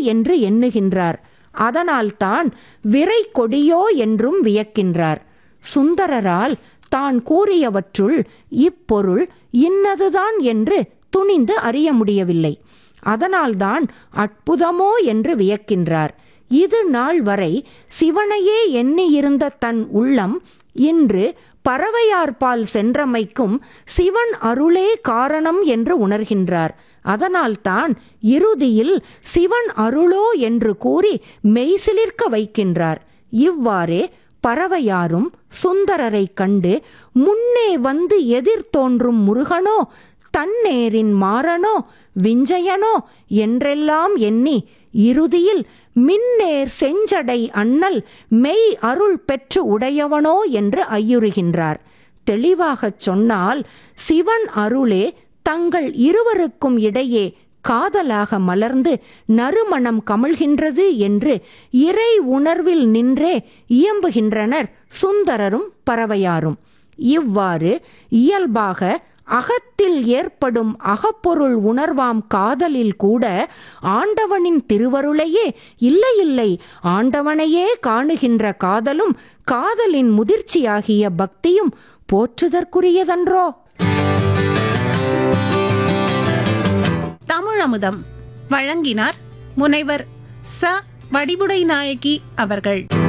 என்று எண்ணுகின்றார் அதனால்தான் விரை கொடியோ என்றும் வியக்கின்றார் சுந்தரரால் தான் கூறியவற்றுள் இப்பொருள் இன்னதுதான் என்று துணிந்து அறிய முடியவில்லை அதனால்தான் அற்புதமோ என்று வியக்கின்றார் இது நாள் வரை சிவனையே எண்ணியிருந்த தன் உள்ளம் இன்று பறவையார்பால் சென்றமைக்கும் சிவன் அருளே காரணம் என்று உணர்கின்றார் அதனால்தான் இறுதியில் சிவன் அருளோ என்று கூறி மெய்சிலிர்க்க வைக்கின்றார் இவ்வாறே பறவையாரும் சுந்தரரை கண்டு முன்னே வந்து எதிர் தோன்றும் முருகனோ தன்னேரின் மாறனோ விஞ்சயனோ என்றெல்லாம் எண்ணி இறுதியில் மின்னேர் செஞ்சடை அண்ணல் மெய் அருள் பெற்று உடையவனோ என்று ஐயுறுகின்றார் தெளிவாகச் சொன்னால் சிவன் அருளே தங்கள் இருவருக்கும் இடையே காதலாக மலர்ந்து நறுமணம் கமழ்கின்றது என்று இறை உணர்வில் நின்றே இயம்புகின்றனர் சுந்தரரும் பறவையாரும் இவ்வாறு இயல்பாக அகத்தில் ஏற்படும் அகப்பொருள் உணர்வாம் காதலில் கூட ஆண்டவனின் திருவருளையே இல்லை இல்லை ஆண்டவனையே காணுகின்ற காதலும் காதலின் முதிர்ச்சியாகிய பக்தியும் போற்றுதற்குரியதன்றோ தமிழமுதம் வழங்கினார் முனைவர் ச வடிவுடை நாயகி அவர்கள்